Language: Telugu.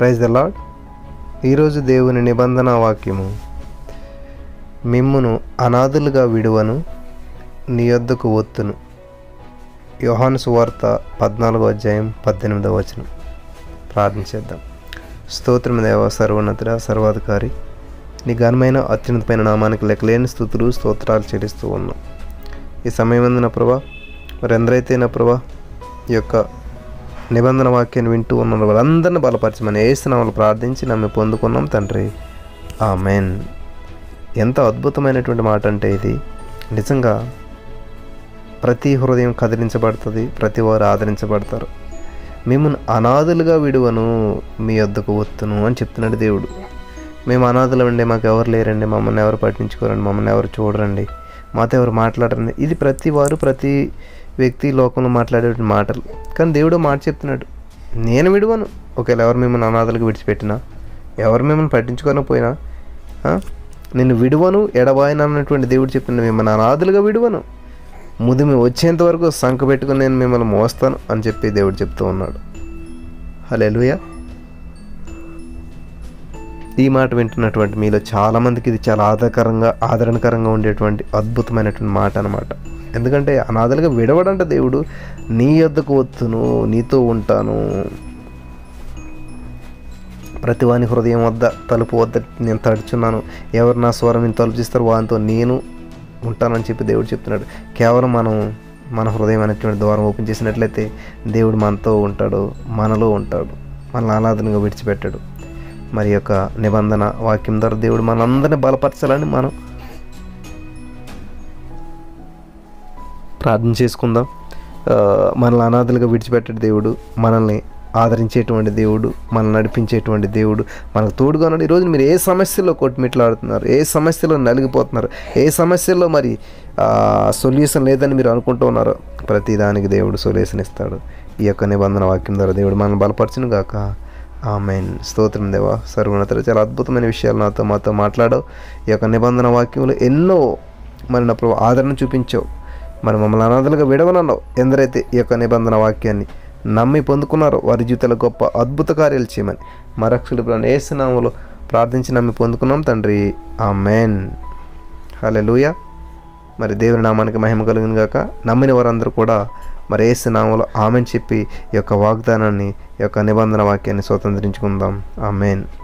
ప్రైజ్ ద లాడ్ ఈరోజు దేవుని నిబంధన వాక్యము మిమ్మును అనాథులుగా విడువను నీ యొద్దకు ఒత్తును యోహాను సువార్త పద్నాలుగో అధ్యాయం పద్దెనిమిదవ వచనం ప్రార్థించేద్దాం స్తోత్రం దేవ సర్వోన్నతుడ సర్వాధికారి నీ ఘనమైన అత్యున్నతమైన నామానికి లెక్కలేని స్థుతులు స్తోత్రాలు చెల్లిస్తూ ఉన్నాం ఈ సమయం నా ప్రభా మరి ఎందరైతే నా ప్రభా ఈ యొక్క నిబంధన వాక్యాన్ని వింటూ ఉన్న వాళ్ళందరిని బలపరచమని ఏసునామలు ప్రార్థించి నమ్మి పొందుకున్నాం తండ్రి ఆ మెయిన్ ఎంత అద్భుతమైనటువంటి మాట అంటే ఇది నిజంగా ప్రతి హృదయం కదిలించబడుతుంది ప్రతి వారు ఆదరించబడతారు మిమ్మల్ని అనాథులుగా విడువను మీ వద్దకు వత్తును అని చెప్తున్నాడు దేవుడు మేము అనాథులు అండి మాకు ఎవరు లేరండి మమ్మల్ని ఎవరు పట్టించుకోరండి మమ్మల్ని ఎవరు చూడరండి మాతో ఎవరు మాట్లాడరండి ఇది ప్రతి వారు ప్రతి వ్యక్తి లోకంలో మాట్లాడే మాటలు కానీ దేవుడు మాట చెప్తున్నాడు నేను విడువను ఒకవేళ ఎవరు మిమ్మల్ని అనాథలుగా విడిచిపెట్టినా ఎవరు మిమ్మల్ని పట్టించుకోకపోయినా ఆ, నేను విడువను ఎడబాయను అన్నటువంటి దేవుడు చెప్తున్నాడు మిమ్మల్ని అనాథలుగా విడువను ముదిమి వచ్చేంత వరకు సంఖ పెట్టుకుని నేను మిమ్మల్ని మోస్తాను అని చెప్పి దేవుడు చెప్తూ ఉన్నాడు హలో ఈ మాట వింటున్నటువంటి మీలో చాలామందికి ఇది చాలా ఆధారకరంగా ఆదరణకరంగా ఉండేటువంటి అద్భుతమైనటువంటి మాట అనమాట ఎందుకంటే అనాథలుగా విడవడంట దేవుడు నీ యొద్దకు వత్తును నీతో ఉంటాను ప్రతి వాని హృదయం వద్ద తలుపు వద్ద నేను తడుచున్నాను ఎవరు నా స్వరం నేను తలుపు చేస్తారో వానితో నేను ఉంటానని చెప్పి దేవుడు చెప్తున్నాడు కేవలం మనం మన హృదయం అనేటువంటి ద్వారం ఓపెన్ చేసినట్లయితే దేవుడు మనతో ఉంటాడు మనలో ఉంటాడు మనల్ని అనాథనగా విడిచిపెట్టాడు మరి యొక్క నిబంధన వాక్యం ద్వారా దేవుడు మనందరిని బలపరచాలని మనం ప్రార్థన చేసుకుందాం ఆ, మనల్ని అనాథలుగా విడిచిపెట్టే దేవుడు మనల్ని ఆదరించేటువంటి దేవుడు మనల్ని నడిపించేటువంటి దేవుడు మనకు తోడుగా ఉన్నాడు ఈరోజు మీరు ఏ సమస్యలో కొట్టుమిట్లాడుతున్నారు ఏ సమస్యలో నలిగిపోతున్నారు ఏ సమస్యలో మరి సొల్యూషన్ లేదని మీరు అనుకుంటూ ఉన్నారో ప్రతి దానికి దేవుడు సొల్యూషన్ ఇస్తాడు ఈ యొక్క నిబంధన వాక్యం ద్వారా దేవుడు మనల్ని బలపరచును గాక ఆమెన్ స్తోత్రం దేవా సర్వోన్నతుడు చాలా అద్భుతమైన విషయాలు నాతో మాతో మాట్లాడావు ఈ యొక్క నిబంధన వాక్యంలో ఎన్నో మరి నా ప్రభు ఆదరణ చూపించావు మరి మమ్మల్ని అనాథలుగా విడవనన్నావు ఎందరైతే ఈ యొక్క నిబంధన వాక్యాన్ని నమ్మి పొందుకున్నారో వారి జీవితాల గొప్ప అద్భుత కార్యాలు చేయమని మరక్షులు ఏసునామలో ప్రార్థించి నమ్మి పొందుకున్నాం తండ్రి ఆ మేన్ హలెలుయ మరి దేవుని నామానికి మహిమ కలిగిన గాక నమ్మిన వారందరూ కూడా మరి ఏసు నామంలో ఆమెను చెప్పి ఈ యొక్క వాగ్దానాన్ని ఈ యొక్క నిబంధన వాక్యాన్ని స్వతంత్రించుకుందాం ఆ మేన్